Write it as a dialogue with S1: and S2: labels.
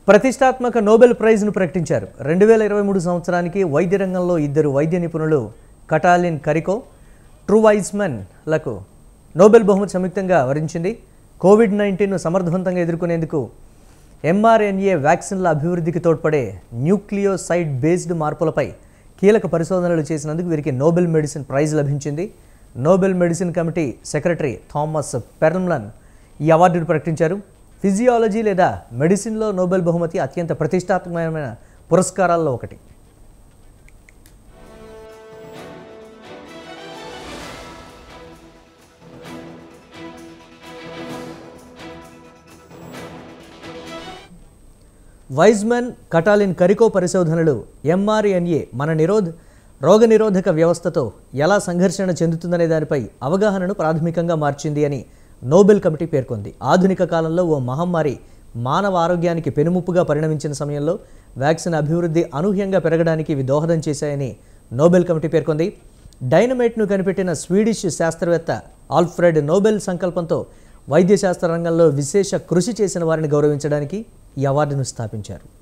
S1: ప్రతిష్టాత్మక నోబెల్ ప్రైజ్ను ప్రకటించారు రెండు వేల ఇరవై మూడు సంవత్సరానికి వైద్య రంగంలో ఇద్దరు వైద్య నిపుణులు కటాలిన్ కరికో ట్రూవైజ్మన్లకు నోబెల్ బహుమతి సంయుక్తంగా వరించింది కోవిడ్ నైన్టీన్ను సమర్థవంతంగా ఎదుర్కొనేందుకు ఎంఆర్ఎన్ఏ వ్యాక్సిన్ల అభివృద్ధికి తోడ్పడే న్యూక్లియోసైడ్ బేస్డ్ మార్పులపై కీలక పరిశోధనలు చేసినందుకు వీరికి నోబెల్ మెడిసిన్ ప్రైజ్ లభించింది Nobel medicine committee secretary Thomas Perlmann ఈ అవార్డును ప్రకటించారు ఫిజియాలజీ లేదా మెడిసిన్లో నోబెల్ బహుమతి అత్యంత ప్రతిష్టాత్మకమైన పురస్కారాల్లో ఒకటి వైజ్మన్ కటాలిన్ కరికో పరిశోధనలు ఎంఆర్ఎన్ఏ మన నిరోధ రోగనిరోధక వ్యవస్థతో ఎలా సంఘర్షణ చెందుతుందనే దానిపై అవగాహనను ప్రాథమికంగా మార్చింది అని నోబెల్ కమిటీ పేర్కొంది ఆధునిక కాలంలో ఓ మహమ్మారి మానవ ఆరోగ్యానికి పెనుముప్పుగా పరిణమించిన సమయంలో వ్యాక్సిన్ అభివృద్ధి అనూహ్యంగా పెరగడానికి ఇవి దోహదం చేశాయని నోబెల్ కమిటీ పేర్కొంది డైనమైట్ను కనిపెట్టిన స్వీడిష్ శాస్త్రవేత్త ఆల్ఫ్రెడ్ నోబెల్ సంకల్పంతో వైద్య శాస్త్ర రంగంలో విశేష కృషి చేసిన వారిని గౌరవించడానికి ఈ అవార్డును స్థాపించారు